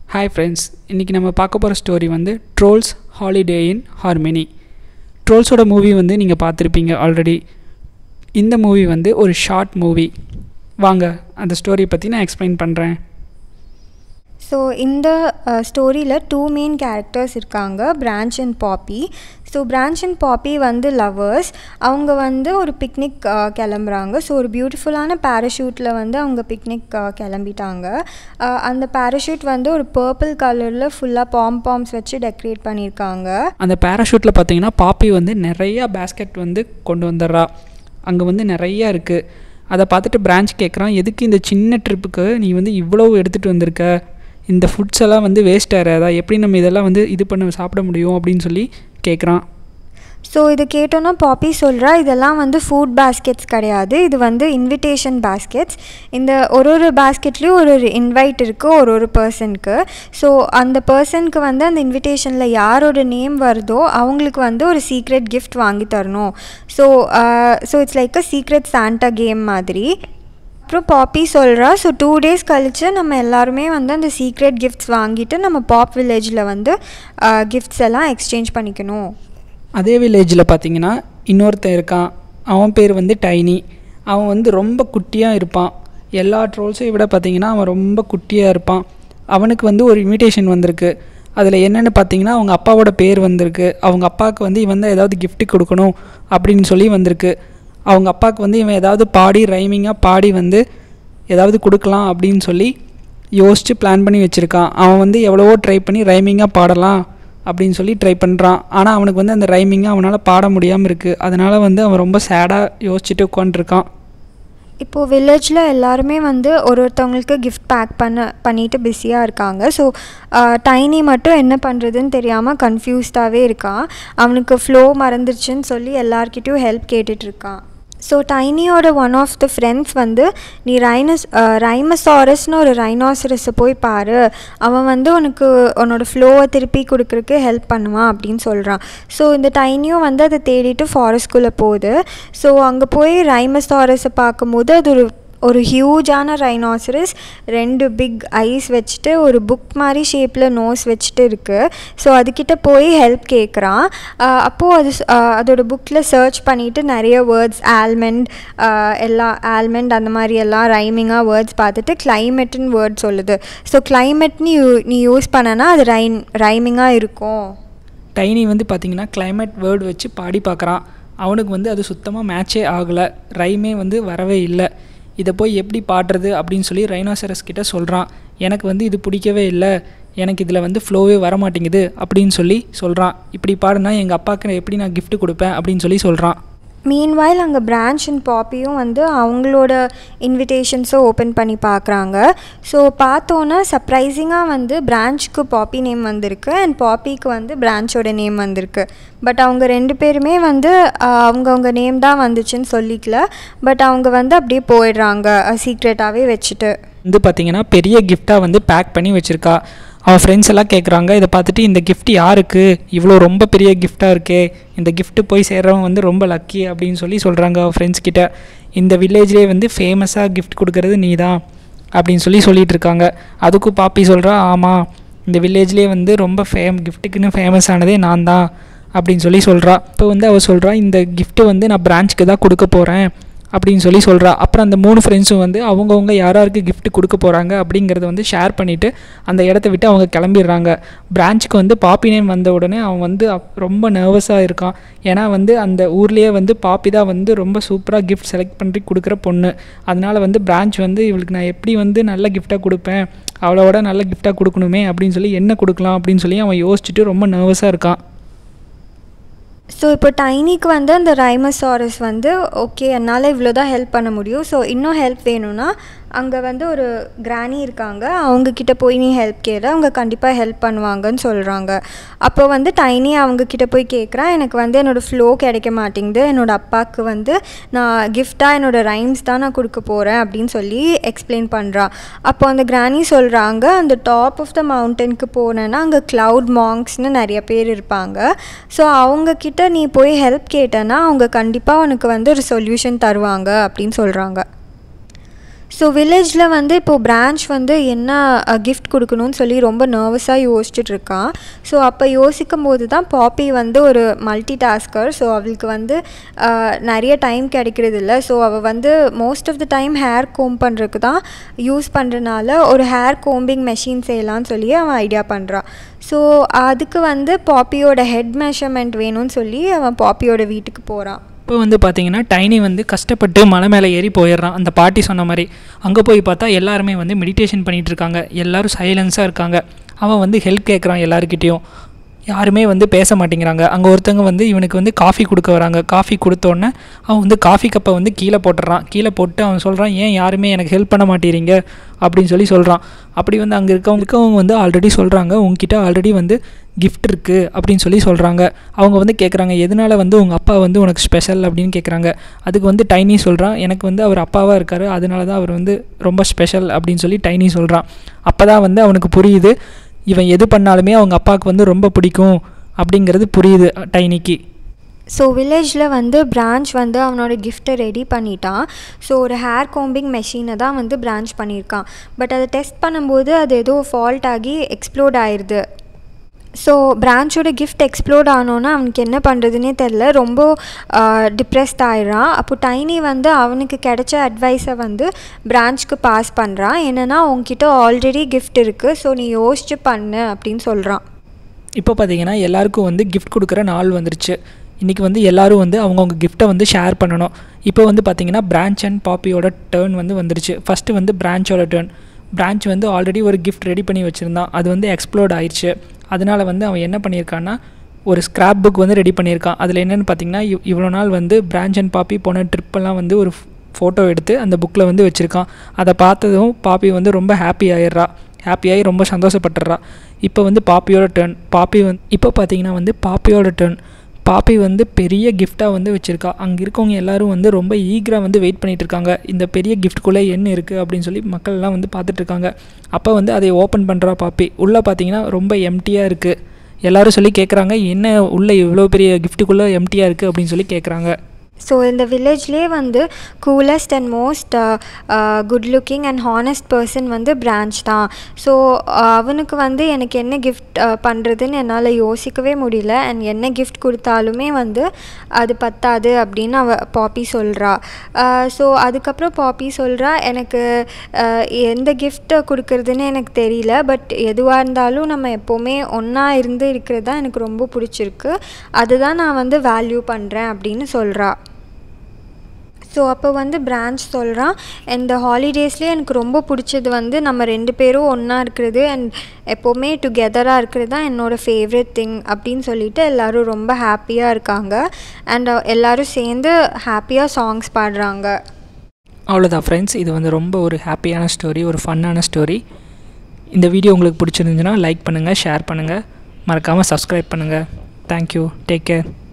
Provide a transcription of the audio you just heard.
hi friends இன்றைக்கி நம்ம பார்க்க போகிற ஸ்டோரி வந்து ட்ரோல்ஸ் ஹாலிடே இன் ஹார்மெனி ட்ரோல்ஸோட மூவி வந்து நீங்கள் பார்த்துருப்பீங்க ஆல்ரெடி இந்த மூவி வந்து ஒரு ஷார்ட் மூவி வாங்க அந்த ஸ்டோரியை பற்றி நான் எக்ஸ்பிளைன் பண்ணுறேன் ஸோ இந்த ஸ்டோரியில் டூ மெயின் கேரக்டர்ஸ் இருக்காங்க Branch and Poppy so Branch and Poppy வந்து லவ்வர்ஸ் அவங்க வந்து ஒரு பிக்னிக் கிளம்புறாங்க ஸோ ஒரு பியூட்டிஃபுல்லான பேராஷூட்டில் வந்து அவங்க பிக்னிக் கிளம்பிட்டாங்க அஹ், அந்த பேராஷூட் வந்து ஒரு பர்பிள் கலரில் ஃபுல்லாக பாம் பாம்ஸ் வச்சு டெக்கரேட் பண்ணியிருக்காங்க அந்த பேராஷூட்டில் பார்த்தீங்கன்னா பாப்பி வந்து நிறையா பேஸ்கெட் வந்து கொண்டு வந்துடுறா அங்கே வந்து நிறையா இருக்குது அதை பார்த்துட்டு பிரான்ச் கேட்குறான் எதுக்கு இந்த சின்ன ட்ரிப்புக்கு நீ வந்து இவ்வளோ எடுத்துகிட்டு வந்திருக்க இந்த ஃபுட்ஸ் எல்லாம் வந்து வேஸ்ட் ஆகாதா எப்படி நம்ம இதெல்லாம் வந்து இது பண்ண சாப்பிட முடியும் அப்படின்னு சொல்லி கேட்குறான் ஸோ இது கேட்டோன்னா பாப்பி சொல்கிறா இதெல்லாம் வந்து ஃபுட் பேஸ்கெட்ஸ் கிடையாது இது வந்து இன்விடேஷன் பேஸ்கெட்ஸ் இந்த ஒரு ஒரு பேஸ்கெட்லேயும் ஒரு ஒரு இன்வைட் இருக்குது ஒரு ஒரு பர்சனுக்கு ஸோ அந்த பர்சனுக்கு வந்து அந்த இன்விடேஷனில் யாரோட நேம் வருதோ அவங்களுக்கு வந்து ஒரு சீக்ரெட் கிஃப்ட் வாங்கி தரணும் so so it's like a secret Santa game மாதிரி அப்புறம் பாப்பி சொல்கிறா ஸோ டூ டேஸ் கழித்து நம்ம எல்லாருமே வந்து அந்த சீக்ரெட் கிஃப்ட்ஸ் வாங்கிட்டு நம்ம பாப் வில்லேஜில் வந்து கிஃப்ட்ஸ் எல்லாம் எக்ஸ்சேஞ்ச் பண்ணிக்கணும் அதே வில்லேஜில் பார்த்தீங்கன்னா இன்னொருத்தன் இருக்கான் அவன் பேர் வந்து டைனி அவன் வந்து ரொம்ப குட்டியாக இருப்பான் எல்லா ட்ரோல்ஸையும் விட பார்த்தீங்கன்னா அவன் ரொம்ப குட்டியாக இருப்பான் அவனுக்கு வந்து ஒரு இன்விடேஷன் வந்திருக்கு அதில் என்னென்னு பார்த்தீங்கன்னா அவங்க அப்பாவோட பேர் வந்திருக்கு அவங்க அப்பாவுக்கு வந்து இவன் தான் ஏதாவது gift கொடுக்கணும் அப்படின்னு சொல்லி வந்திருக்கு அவங்க அப்பாவுக்கு வந்து இவன் ஏதாவது பாடி ரைமிங்காக பாடி வந்து ஏதாவது கொடுக்கலாம் அப்படின்னு சொல்லி யோசித்து பிளான் பண்ணி வச்சுருக்கான் அவன் வந்து எவ்வளவோ ட்ரை பண்ணி ரைமிங்காக பாடலாம் அப்படின்னு சொல்லி ட்ரை பண்ணுறான் ஆனால் அவனுக்கு வந்து அந்த ரைமிங்காக அவனால் பாட முடியாமல் இருக்குது அதனால் வந்து அவன் ரொம்ப சேடாக யோசிச்சுட்டு உட்காந்துருக்கான் இப்போது வில்லேஜில் எல்லாருமே வந்து ஒரு ஒருத்தவங்களுக்கு கிஃப்ட் பேக் பண்ண பண்ணிட்டு பிஸியாக இருக்காங்க ஸோ டைனி மட்டும் என்ன பண்ணுறதுன்னு தெரியாமல் கன்ஃபியூஸ்டாகவே இருக்கான் அவனுக்கு ஃப்ளோ மறந்துருச்சுன்னு சொல்லி எல்லார்கிட்டயும் ஹெல்ப் கேட்டுட்டு இருக்கான் ஸோ டைனியோட ஒன் ஆஃப் த ஃப்ரெண்ட்ஸ் வந்து நீ ரைனஸ் ரைமசாரஸ்னு ஒரு ரைனாசரஸை போய் பாரு அவன் வந்து உனக்கு உன்னோட ஃப்ளோவை திருப்பி கொடுக்குறக்கு ஹெல்ப் பண்ணுவான் அப்படின்னு சொல்கிறான் ஸோ இந்த டைனியும் வந்து அதை தேடிட்டு ஃபாரஸ்ட்குள்ளே போகுது ஸோ அங்கே போய் ரைமசாரஸை பார்க்கும்போது அது ஒரு ஒரு ஹியூஜான ரைனாசரஸ் ரெண்டு பிக் ஐஸ் வச்சுட்டு ஒரு புக் மாதிரி ஷேப்பில் நோஸ் வச்சுட்டு இருக்குது ஸோ அதுக்கிட்ட போய் ஹெல்ப் கேட்குறான் அப்போது அது ஸ்- ஆஹ் அதோட புக்கில் சர்ச் பண்ணிவிட்டு நிறைய வேர்ட்ஸ் ஆல்மண்ட் எல்லா ஆல்மண்ட் அந்த மாதிரி எல்லாம் ரைமிங்காக வேர்ட்ஸ் பார்த்துட்டு கிளைமேட்டுன்னு வேர்ட் சொல்லுது ஸோ கிளைமேட்னு யூ நீ யூஸ் பண்ணனா அது ரைன் ரைமிங்காக இருக்கும் டைனி வந்து பார்த்தீங்கன்னா climate வேர்டு வச்சு பாடி பார்க்குறான் அவனுக்கு வந்து அது சுத்தமாக மேட்சே ஆகலை ரைமே வந்து வரவே இல்லை இதை போய் எப்படி பாடுறது அப்படின்னு சொல்லி ரைனோசரஸ் கிட்ட சொல்கிறான் எனக்கு வந்து இது பிடிக்கவே இல்லை எனக்கு இதில் வந்து ஃப்ளோவே வர மாட்டேங்குது அப்படின்னு சொல்லி சொல்கிறான் இப்படி பாடுனா எங்கள் அப்பாவுக்கு எப்படி நான் gift கொடுப்பேன் அப்படின்னு சொல்லி சொல்கிறான் மீன்வாயில் அங்கே பிரான்ச் அண்ட் பாப்பியும் வந்து அவங்களோட இன்விடேஷன்ஸை ஓப்பன் பண்ணி பார்க்குறாங்க ஸோ பார்த்தோன்னா சர்ப்ரைசிங்காக வந்து பிரான்ச்சுக்கு பாப்பி நேம் வந்திருக்கு அண்ட் பாப்பிக்கு வந்து பிரான்ச்சோட நேம் வந்திருக்கு பட் அவங்க ரெண்டு பேருமே வந்து ஆஹ், அவங்கவங்க நேம் தான் வந்துச்சுன்னு சொல்லிக்கல பட் அவங்க வந்து அப்படியே போயிடுறாங்க சீக்ரெட்டாகவே வச்சுட்டு வந்து பார்த்தீங்கன்னா பெரிய கிஃப்டாக வந்து பேக் பண்ணி வச்சுருக்கா அவள் ஃப்ரெண்ட்ஸ் எல்லாம் கேட்குறாங்க இதை பார்த்துட்டு இந்த gift யாருக்கு இவ்வளோ ரொம்ப பெரிய கிஃப்டாக இருக்கே இந்த gift போய் சேர்றவன் வந்து ரொம்ப லக்கி அப்படின்னு சொல்லி சொல்கிறாங்க அவள் ஃப்ரெண்ட்ஸ் கிட்ட இந்த வில்லேஜ்லேயே வந்து ஃபேமஸாக gift கொடுக்கறது நீ தான் அப்படின்னு சொல்லி சொல்லிட்டு இருக்காங்க அதுக்கும் பாப்பி சொல்கிறா ஆமாம் இந்த வில்லேஜ்லேயே வந்து ரொம்ப ஃபேம் கிஃப்ட்டுக்குன்னு ஃபேமஸ் ஆனதே நான் தான் அப்படின்னு சொல்லி சொல்கிறா இப்போ வந்து அவள் சொல்கிறா இந்த gift வந்து நான் பிரான்ச்சுக்கு தான் கொடுக்க போகிறேன் அப்படின்னு சொல்லி சொல்கிறா அப்புறம் அந்த மூணு ஃப்ரெண்ட்ஸும் வந்து அவங்கவுங்க யார் யாருக்கு gift கொடுக்க போகிறாங்க அப்படிங்கிறத வந்து ஷேர் பண்ணிவிட்டு அந்த இடத்த விட்டு அவங்க கிளம்பிடுறாங்க பிரான்ச்சுக்கு வந்து பாப்பி நேம் வந்த உடனே அவன் வந்து அப்- ரொம்ப நர்வஸாக இருக்கான் ஏன்னா வந்து அந்த ஊர்லேயே வந்து பாப்பி தான் வந்து ரொம்ப சூப்பராக கிஃப்ட் செலக்ட் பண்ணி கொடுக்குற பொண்ணு அதனால் வந்து பிரான்ச் வந்து இவளுக்கு நான் எப்படி வந்து நல்ல கிஃப்டாக கொடுப்பேன் அவளோட நல்ல கிஃப்டாக கொடுக்கணுமே அப்படின்னு சொல்லி என்ன கொடுக்கலாம் அப்படின்னு சொல்லி அவன் யோசிச்சுட்டு ரொம்ப நர்வஸாக இருக்கான் ஸோ இப்போ டைனிக்கு வந்து அந்த ரைமசாரஸ் வந்து ஓகே என்னால் இவ்வளோ தான் ஹெல்ப் பண்ண முடியும் ஸோ இன்னும் ஹெல்ப் வேணும்னா அங்கே வந்து ஒரு கிராணி இருக்காங்க அவங்கக்கிட்ட போய் நீ ஹெல்ப் கேளு அவங்க கண்டிப்பாக ஹெல்ப் பண்ணுவாங்கன்னு சொல்கிறாங்க அப்போ வந்து டைனி அவங்கக்கிட்ட போய் கேட்குறான் எனக்கு வந்து என்னோடய ஃப்ளோ கிடைக்க மாட்டேங்குது என்னோடய அப்பாவுக்கு வந்து நான் கிஃப்டாக என்னோடய ரைம்ஸ் தான் நான் கொடுக்க போகிறேன் அப்படின்னு சொல்லி எக்ஸ்பிளைன் பண்ணுறான் அப்போ அந்த கிராணி சொல்கிறாங்க அந்த டாப் ஆஃப் த மவுண்டனுக்கு போனேன்னா அங்கே க்ளவுட் மாங்க்ஸ்னு நிறைய பேர் இருப்பாங்க ஸோ அவங்கக்கிட்ட நீ போய் ஹெல்ப் கேட்டேன்னா அவங்க கண்டிப்பாக உனக்கு வந்து ஒரு சொல்யூஷன் தருவாங்க அப்படின்னு சொல்கிறாங்க ஸோ வில்லேஜில் வந்து இப்போது பிரான்ச் வந்து என்ன கிஃப்ட் கொடுக்கணும்னு சொல்லி ரொம்ப நர்வஸாக யோசிச்சுட்டு இருக்கான் ஸோ அப்போ யோசிக்கும் போது தான் பாப்பி வந்து ஒரு மல்டி டாஸ்கர் ஸோ அவளுக்கு வந்து அஹ், நிறைய டைம் கிடைக்கிறது இல்லை ஸோ அவள் வந்து most of the time hair comb பண்ணுறதுக்கு தான் யூஸ் பண்ணுறனால ஒரு ஹேர் கோம்பிங் மெஷின் செய்யலாம்னு சொல்லி அவன் ஐடியா பண்ணுறான் ஸோ அதுக்கு வந்து பாப்பியோட ஹெட் மெஷர்மெண்ட் வேணும்னு சொல்லி அவன் பாப்பியோட வீட்டுக்கு போகிறான் இப்போ வந்து பார்த்தீங்கன்னா டைனி வந்து கஷ்டப்பட்டு மலை மேலே ஏறி போயிடுறான் அந்த பாட்டி சொன்ன மாதிரி அங்கே போய் பார்த்தா எல்லாருமே வந்து மெடிடேஷன் பண்ணிகிட்டு இருக்காங்க எல்லாரும் சைலன்ஸாக இருக்காங்க அவன் வந்து ஹெல்ப் கேட்குறான் எல்லாருக்கிட்டேயும் யாருமே வந்து பேச மாட்டேங்கிறாங்க அங்கே ஒருத்தவங்க வந்து இவனுக்கு வந்து காஃபி கொடுக்க வராங்க காஃபி கொடுத்தோன்னே அவன் வந்து காஃபி கப்பை வந்து கீழே போட்டுறான் கீழே போட்டு அவன் சொல்கிறான் ஏன் யாருமே எனக்கு ஹெல்ப் பண்ண மாட்டேறீங்க அப்படின்னு சொல்லி சொல்கிறான் அப்படி வந்து அங்கே இருக்கவங்களுக்கு அவங்க வந்து ஆல்ரெடி சொல்கிறாங்க உங்ககிட்ட ஆல்ரெடி வந்து கிஃப்ட் இருக்குது அப்படின்னு சொல்லி சொல்கிறாங்க அவங்க வந்து கேட்குறாங்க எதனால வந்து உங்கள் அப்பா வந்து உனக்கு ஸ்பெஷல் அப்படின்னு கேட்குறாங்க அதுக்கு வந்து டைனி சொல்கிறான் எனக்கு வந்து அவர் அப்பாவாக இருக்கார் அதனால தான் அவர் வந்து ரொம்ப ஸ்பெஷல் அப்படின்னு சொல்லி டைனி சொல்கிறான் அப்போ தான் வந்து அவனுக்கு புரியுது இவன் எது பண்ணாலுமே அவங்க அப்பாவுக்கு வந்து ரொம்ப பிடிக்கும் அப்படிங்கிறது புரியுது டைனிக்கு ஸோ வில்லேஜில் வந்து பிரான்ச் வந்து அவனோட கிஃப்ட்டை ரெடி பண்ணிட்டான் ஸோ ஒரு ஹேர் கோம்பிங் மெஷினை தான் வந்து பிரான்ச் பண்ணியிருக்கான் பட் அதை டெஸ்ட் பண்ணும்போது அது ஏதோ ஃபால்ட் ஆகி எக்ஸ்ப்ளோட் ஆயிடுது ஸோ பிரான்ச்சோட கிஃப்ட் எக்ஸ்ப்ளோர்ட் ஆனோன்னா அவனுக்கு என்ன பண்ணுறதுனே தெரில ரொம்ப டிப்ரெஸ்ட் ஆயிடுறான் அப்போ டைனி வந்து அவனுக்கு கிடைச்ச அட்வைஸை வந்து பிரான்ச்க்கு பாஸ் பண்ணுறான் என்னென்னா உங்ககிட்ட ஆல்ரெடி கிஃப்ட் இருக்குது ஸோ நீ யோசிச்சு பண்ணு அப்படின்னு சொல்கிறான் இப்போ பார்த்தீங்கன்னா எல்லாருக்கும் வந்து gift கொடுக்குற நாள் வந்துருச்சு இன்றைக்கி வந்து எல்லாரும் வந்து அவங்கவுங்க கிஃப்ட்டை வந்து ஷேர் பண்ணணும் இப்போ வந்து பார்த்தீங்கன்னா பிரான்ச் அண்ட் பாப்பியோட டேர்ன் வந்து வந்துருச்சு ஃபஸ்ட்டு வந்து பிரான்ச்சோட டேர்ன் பிரான்ச் வந்து ஆல்ரெடி ஒரு கிஃப்ட் ரெடி பண்ணி வச்சுருந்தான் அது வந்து எக்ஸ்ப்ளோர்ட் ஆயிடுச்சு அதனால வந்து அவன் என்ன பண்ணியிருக்கான்னா ஒரு ஸ்க்ராப் புக் வந்து ரெடி பண்ணியிருக்கான் அதில் என்னென்னு பார்த்தீங்கன்னா இவ் இவ்வளோ நாள் வந்து பிரான்ச் அண்ட் பாப்பி போன ட்ரிப்பெல்லாம் வந்து ஒரு ஃபோட்டோ எடுத்து அந்த புக்கில் வந்து வச்சுருக்கான் அதை பார்த்ததும் பாப்பி வந்து ரொம்ப ஹாப்பி ஆயிடுறா ஹாப்பியாகி ரொம்ப சந்தோஷப்பட்டுறா இப்போ வந்து பாப்பியோட டேர்ன் பாப்பி வந்து இப்போ பார்த்தீங்கன்னா வந்து பாப்பியோட டேர்ன் பாப்பி வந்து பெரிய கிஃப்டாக வந்து வச்சுருக்கா அங்கே இருக்கவங்க எல்லாரும் வந்து ரொம்ப ஈகராக வந்து வெயிட் பண்ணிட்டு இருக்காங்க இந்த பெரிய கிஃப்ட்குள்ளே என்ன இருக்குது அப்படின்னு சொல்லி மக்கள் எல்லாம் வந்து பார்த்துட்டு இருக்காங்க அப்போ வந்து அதை ஓப்பன் பண்ணுறா பாப்பி உள்ளே பார்த்தீங்கன்னா ரொம்ப எம்டியாக இருக்குது எல்லாரும் சொல்லி கேட்குறாங்க என்ன உள்ளே இவ்வளோ பெரிய கிஃப்ட்டுக்குள்ளே எம்டியாக இருக்குது அப்படின்னு சொல்லி கேட்குறாங்க ஸோ இந்த வில்லேஜ்லேயே வந்து coolest and most good looking and honest person வந்து பிரான்ச் தான் ஸோ அவனுக்கு வந்து எனக்கு என்ன கிஃப்ட் பண்ணுறதுன்னு என்னால் யோசிக்கவே முடியல அண்ட் என்ன கிஃப்ட் கொடுத்தாலுமே வந்து அது பத்தாது அப்படின்னு அவ பாப்பி சொல்கிறா ஸோ அதுக்கப்புறம் பாப்பி சொல்கிறா எனக்கு அஹ், எந்த கிஃப்ட்டை கொடுக்கறதுன்னு எனக்கு தெரியல பட் எதுவாக இருந்தாலும் நம்ம எப்போவுமே ஒன்றா இருந்து இருக்கிறது தான் எனக்கு ரொம்ப பிடிச்சிருக்கு அதுதான் நான் வந்து வேல்யூ பண்ணுறேன் அப்படின்னு சொல்கிறா ஸோ அப்போ வந்து பிரான்ச் சொல்கிறான் இந்த ஹாலிடேஸ்லேயே எனக்கு ரொம்ப பிடிச்சது வந்து நம்ம ரெண்டு பேரும் ஒன்றா இருக்கிறது அண்ட் எப்போவுமே டுகெதராக இருக்கிறது தான் என்னோடய ஃபேவரட் திங் அப்படின்னு சொல்லிட்டு எல்லோரும் ரொம்ப ஹாப்பியாக இருக்காங்க அண்ட் எல்லோரும் சேர்ந்து ஹாப்பியாக சாங்ஸ் பாடுறாங்க அவ்வளோதான் ஃப்ரெண்ட்ஸ் இது வந்து ரொம்ப ஒரு ஹாப்பியான ஸ்டோரி ஒரு ஃபன்னான ஸ்டோரி இந்த வீடியோ உங்களுக்கு பிடிச்சிருந்துச்சுன்னா லைக் பண்ணுங்கள் ஷேர் பண்ணுங்கள் மறக்காமல் சப்ஸ்கிரைப் பண்ணுங்கள் தேங்க்யூ டேக் கேர்